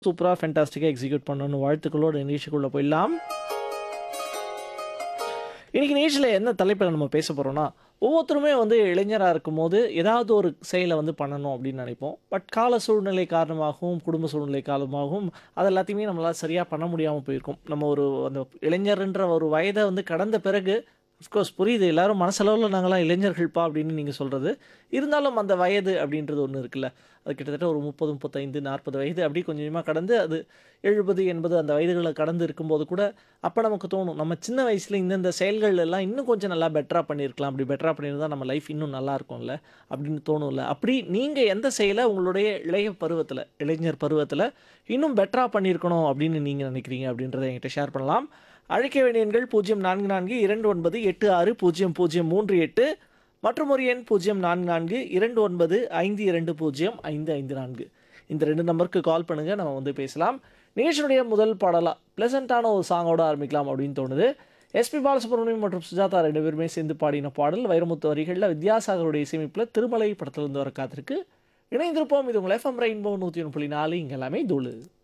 சூப்பரா ஃபேன்டாஸ்டிக்கா எக்ஸிக்யூட் பண்ணணும்னு வாழ்த்துக்களோட நிகழ்ச்சிக்குள்ள போயிடலாம். இன்னைக்கு நிகழ்ச்சியில என்ன தலைப்பில நம்ம பேச போறோம்னா, ஒவ்வொருத்தருமே வந்து இளைஞரா இருக்கும்போது, ஏதாவது ஒரு செயல வந்து பண்ணணும் அப்படின்னு நினைப்போம். பட் கால சூழ்நிலை காரணமாகவும், குடும்ப சூழ்நிலை காரணமாகவும், அது எல்லாத்தையுமே நம்மளால சரியா பண்ண முடியாம போயிருக்கும். நம்ம ஒரு அந்த இளைஞர்ன்ற ஒரு வயத வந்து கடந்த பிறகு, அஃப்கோர்ஸ் புரியுது எல்லாரும் மனசளவுல நாங்கலாம் இளைஞர்கள்ப்பா அப்படின்னு நீங்க சொல்றது. இருந்தாலும் அந்த வயது அப்படின்றது ஒண்ணு இருக்குல்ல. அது கிட்டத்தட்ட ஒரு 30, 35, 40 வயது அப்படி கொஞ்சம் கொஞ்சமா கடந்து அது 70, 80 அந்த வயதுகள கடந்து இருக்கும்போது கூட, அப்ப நமக்கு தோணும். நம்ம சின்ன வயசுல இந்தந்த செயல்கள் எல்லாம் இன்னும் கொஞ்சம் நல்லா பெட்டரா பண்ணியிருக்கலாம். அப்படி பெட்டரா பண்ணியிருந்தா நம்ம லைஃப் இன்னும் நல்லா இருக்கும்ல, அப்படின்னு தோணும்ல. அப்படி நீங்க எந்த செயல உங்களுடைய இளைய பருவத்தில, இளைஞர் பருவத்தில இன்னும் பெட்டரா பண்ணியிருக்கணும் அப்படின்னு நீங்க நினைக்கிறீங்க அப்படின்றத என்கிட்ட ஷேர் பண்ணலாம். அழைக்க வேண்டிய எண்கள் 0442908038 மற்றும் ஒரு எண் 044220552554. இந்த 2 நம்பருக்கு கால் பண்ணுங்க. நம்ம வந்து பேசலாம். நிகழ்ச்சியினுடைய முதல் பாடலா பிளசன்ட்டான ஒரு சாங்கோட ஆரம்பிக்கலாம் அப்படின்னு தோணுது. எஸ்பி பாலசுப்ரமணியம் மற்றும் சுஜாதா 2 பேருமே சேர்ந்து பாடின பாடல் வைரமுத்து வரிகள்ல வித்யாசாகருடைய இசையமைப்புல திருமலை படத்திலிருந்து வர காத்திருக்கு. இணைந்திருப்போம். இது உங்கள் எஃப்எம் ரெயின்போ 101.4 இங்க எல்லாமே தூளு.